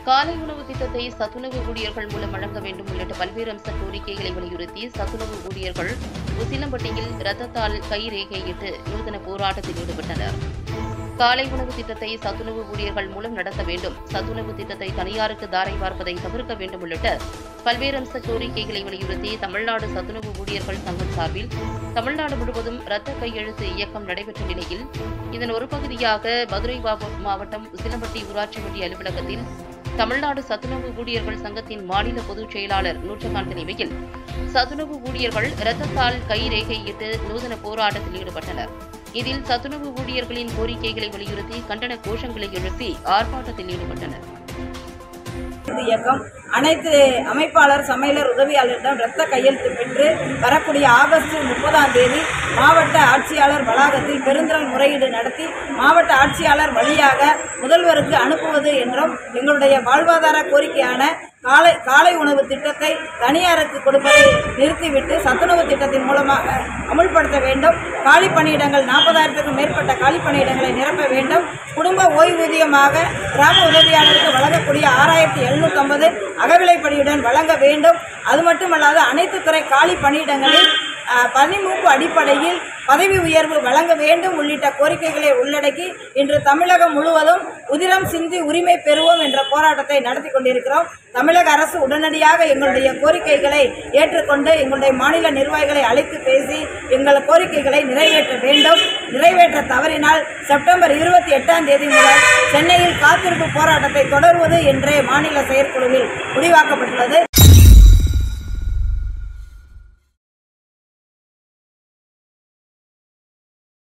காலை உணவு திட்டத்தை சத்துணவு ஊழியர்கள் மூலம் வழங்க வேண்டும் உள்ளிட்ட பல்வேறு அம்ச கோரிக்கைகளை வலியுறுத்தி சத்துணவு ஊழியர்கள் உசிலம்பட்டியில் ரத்தத்தால் கை ரேகையிட்டு நூதன போராட்டத்தில் ஈடுபட்டனர் காலை உணவு திட்டத்தை சத்துணவு ஊழியர்கள் மூலம் நடத்த வேண்டும் சத்துணவு திட்டத்தை தனியாருக்கு தாரை பார்ப்பதை தவிர்க்க வேண்டும் உள்ளிட்ட பல்வேறு அம்ச கோரிக்கைகளை வலியுறுத்தி தமிழ்நாடு சத்துணவு ஊழியர்கள் சங்கம் சார்பில் தமிழ்நாடு முழுவதும் இரத்த கையெழுத்து இயக்கம் நடைபெற்ற நிலையில் இதன் ஒரு பகுதியாக மதுரை மாவ- மாவட்டம் உசிலம்பட்டி ஊராட்சி ஒன்றிய அலுவலகத்தில் தமிழ்நாடு சத்துணவு ஊழியர்கள் சங்கத்தின் மாநில பொதுச் செயலாளர் நூற்றகாந்த் தலைமையில் சத்துணவு ஊழியர்கள் இரத்தத்தால் கை ரேகையிட்டு நூதன போராட்டத்தில் ஈடுபட்டனர் இதில் சத்துணவு ஊழியர்களின் கோரிக்கைகளை வலியுறுத்தி கண்டன கோஷங்களை எழுப்பி ஆர்ப்பாட்டத்தில் ஈடுபட்டனர் இந்த இயக்கம் அனைத்து அமைப்பாளர் சமையலர் உதவியாளரிடம் இரத்த கையெழுத்து பெற்று வரக்கூடிய ஆகஸ்ட் முப்பதாம் தேதி மாவட்ட ஆட்சியாளர் வளாகத்தில் பெருந்திரள் முறையீடு நடத்தி மாவட்ட ஆட்சியாளர் வழியாக முதல்வருக்கு அனுப்புவது என்றும் எங்களுடைய வாழ்வாதார கோரிக்கையான காலை காலை உணவு திட்டத்தை தனியாருக்கு கொடுப்பதை நிறுத்திவிட்டு சத்துணவு திட்டத்தின் மூலமாக அமுல்படுத்த வேண்டும் காலி பணியிடங்கள் நாற்பதாயிரத்துக்கும் மேற்பட்ட காலி பணியிடங்களை நிரப்ப வேண்டும் குடும்ப ஓய்வூதியமாக கிராம உதவியாளருக்கு வழங்கக்கூடிய ஆறாயிரத்தி எழுநூற்றம்பது அகவிலைப்படியுடன் வழங்க வேண்டும் அது மட்டுமல்லாது அனைத்து துறை காலி பணியிடங்களில் அஹ், பணிமூப்பு அடிப்படையில் பதவி உயர்வு வழங்க வேண்டும் உள்ளிட்ட கோரிக்கைகளை உள்ளடக்கி இன்று தமிழகம் முழுவதும் உதிரம் சிந்தி உரிமை பெறுவோம் என்ற போராட்டத்தை நடத்தி கொண்டிருக்கிறோம் தமிழக அரசு உடனடியாக எங்களுடைய கோரிக்கைகளை ஏற்றுக்கொண்டு எங்களுடைய மாநில நிர்வாகிகளை அழைத்து பேசி எங்கள் கோரிக்கைகளை நிறைவேற்ற வேண்டும் நிறைவேற்ற தவறினால் செப்டம்பர் இருபத்தி எட்டாம் தேதி முதல் சென்னையில் காத்திருப்பு போராட்டத்தை தொடர்வது என்றே மாநில செயற்குழுவில் முடிவாக்கப்பட்டுள்ளது